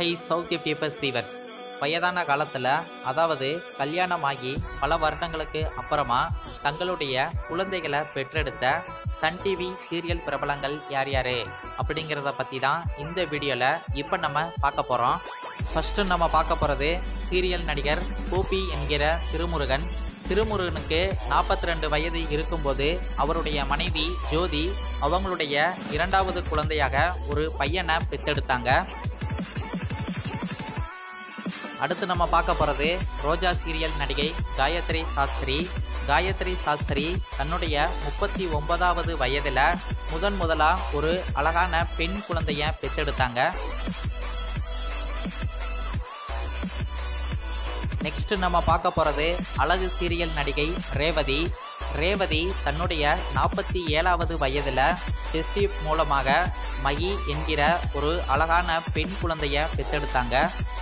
high south tubers viewers வயதான காலத்தில் அதாவது கல்யாணமாகி பல வருடங்களுக்கு அப்புறமா தங்களுடைய குழந்தைகளை பெற்றெடுத்த சன் டிவி சீரியல் பிரபலங்கள் யார் யார் அப்படிங்கிறத பற்றி தான் இந்த வீடியோவில் இப்போ நம்ம பார்க்க போகிறோம் ஃபஸ்ட்டு நம்ம பார்க்க போகிறது சீரியல் நடிகர் கோபி என்கிற திருமுருகன் திருமுருகனுக்கு நாற்பத்தி ரெண்டு வயது இருக்கும்போது அவருடைய மனைவி ஜோதி அவங்களுடைய இரண்டாவது குழந்தையாக ஒரு பையனை பெத்தெடுத்தாங்க அடுத்து நம்ம பார்க்க போகிறது ரோஜா சீரியல் நடிகை காயத்ரி சாஸ்திரி காயத்ரி சாஸ்திரி தன்னுடைய முப்பத்தி ஒன்பதாவது வயதில் முதன் முதலாக ஒரு அழகான பெண் குழந்தைய பெத்தெடுத்தாங்க நெக்ஸ்ட் நம்ம பார்க்க போகிறது அழகு சீரியல் நடிகை ரேவதி ரேவதி தன்னுடைய நாற்பத்தி ஏழாவது வயதில் டெஸ்டிப் மூலமாக மகி என்கிற ஒரு அழகான பெண் குழந்தைய பெத்தெடுத்தாங்க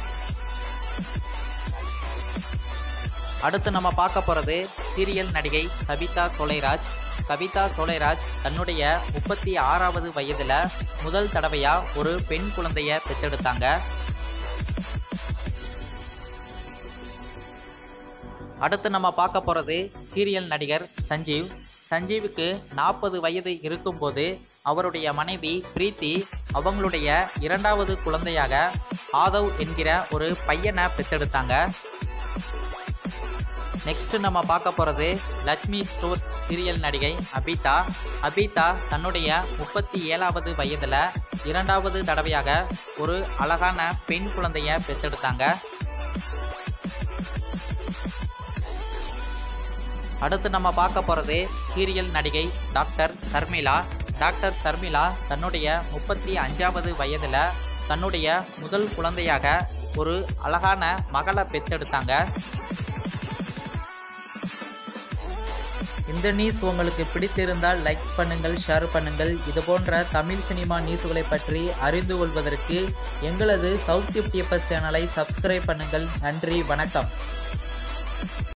அடுத்து நம்ம பார்க்க போகிறது சீரியல் நடிகை கவிதா சோலைராஜ் கவிதா சோலைராஜ் தன்னுடைய முப்பத்தி ஆறாவது வயதில் முதல் தடவையாக ஒரு பெண் குழந்தைய பெத்தெடுத்தாங்க அடுத்து நம்ம பார்க்க போகிறது சீரியல் நடிகர் சஞ்சீவ் சஞ்சீவுக்கு நாற்பது வயது இருக்கும்போது அவருடைய மனைவி பிரீத்தி அவங்களுடைய இரண்டாவது குழந்தையாக ஆதவ் என்கிற ஒரு பையனை பெத்தெடுத்தாங்க நெக்ஸ்ட் நம்ம பார்க்க போகிறது லட்சுமி ஸ்டோர்ஸ் சீரியல் நடிகை அபிதா அபிதா தன்னுடைய முப்பத்தி ஏழாவது வயதில் இரண்டாவது தடவையாக ஒரு அழகான பெண் குழந்தைய பெத்தெடுத்தாங்க அடுத்து நம்ம பார்க்க போகிறது சீரியல் நடிகை டாக்டர் சர்மிளா டாக்டர் சர்மிளா தன்னுடைய முப்பத்தி அஞ்சாவது வயதில் தன்னுடைய முதல் குழந்தையாக ஒரு அழகான மகளை பெத்தெடுத்தாங்க இந்த நியூஸ் உங்களுக்கு பிடித்திருந்தால் லைக்ஸ் பண்ணுங்கள் ஷேர் பண்ணுங்கள் இது போன்ற தமிழ் சினிமா நியூஸ்களை பற்றி அறிந்து கொள்வதற்கு எங்களது சவுத் டிப்டிஎஃப்எஸ் சேனலை சப்ஸ்கிரைப் பண்ணுங்கள் நன்றி வணக்கம்